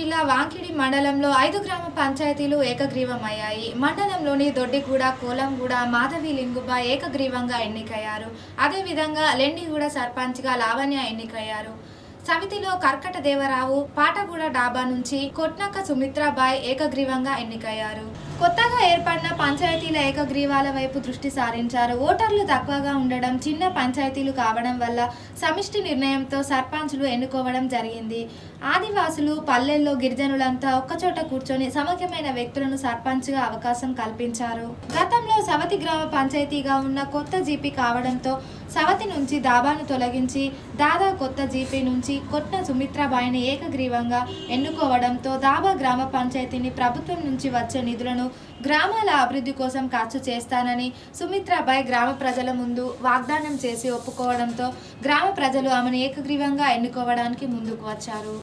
జిల్లా వాంకిడి మండలంలో ఐదు గ్రామ పంచాయతీలు ఏకగ్రీవమయ్యాయి మండలంలోని దొడ్డిగూడ కోలంగూడ మాధవి లింగుబ ఏకగ్రీవంగా ఎన్నికయ్యారు అదేవిధంగా లెండిగూడ సర్పంచ్గా లావణ్య ఎన్నికయ్యారు సమితిలో కర్కట దేవరావు పాటగూడ డాబా నుంచి కొట్నక్క సుమిత్రాబాయ్ ఏకగ్రీవంగా ఎన్నికయ్యారు కొత్తగా ఏర్పడిన పంచాయతీల ఏకగ్రీవాల వైపు దృష్టి సారించారు ఓటర్లు తక్కువగా ఉండడం చిన్న పంచాయతీలు కావడం వల్ల సమిష్టి నిర్ణయంతో సర్పంచులు ఎన్నుకోవడం జరిగింది ఆదివాసులు పల్లెల్లో గిరిజనులంతా ఒక్కచోట కూర్చొని సమగ్రమైన వ్యక్తులను సర్పంచ్గా అవకాశం కల్పించారు గతంలో సవతి గ్రామ పంచాయతీగా ఉన్న కొత్త జీపీ కావడంతో సవతి నుంచి దాబాను తొలగించి దాదా కొత్త జీపీ నుంచి కొట్న సుమిత్రాబాయిని ఏకగ్రీవంగా ఎన్నుకోవడంతో దాబా గ్రామ పంచాయతీని ప్రభుత్వం నుంచి వచ్చే నిధులను గ్రామాల అభివృద్ధి కోసం ఖర్చు చేస్తానని సుమిత్రాబాయి గ్రామ ప్రజల ముందు వాగ్దానం చేసి ఒప్పుకోవడంతో గ్రామ ప్రజలు ఆమెను ఏకగ్రీవంగా ఎన్నుకోవడానికి ముందుకు వచ్చారు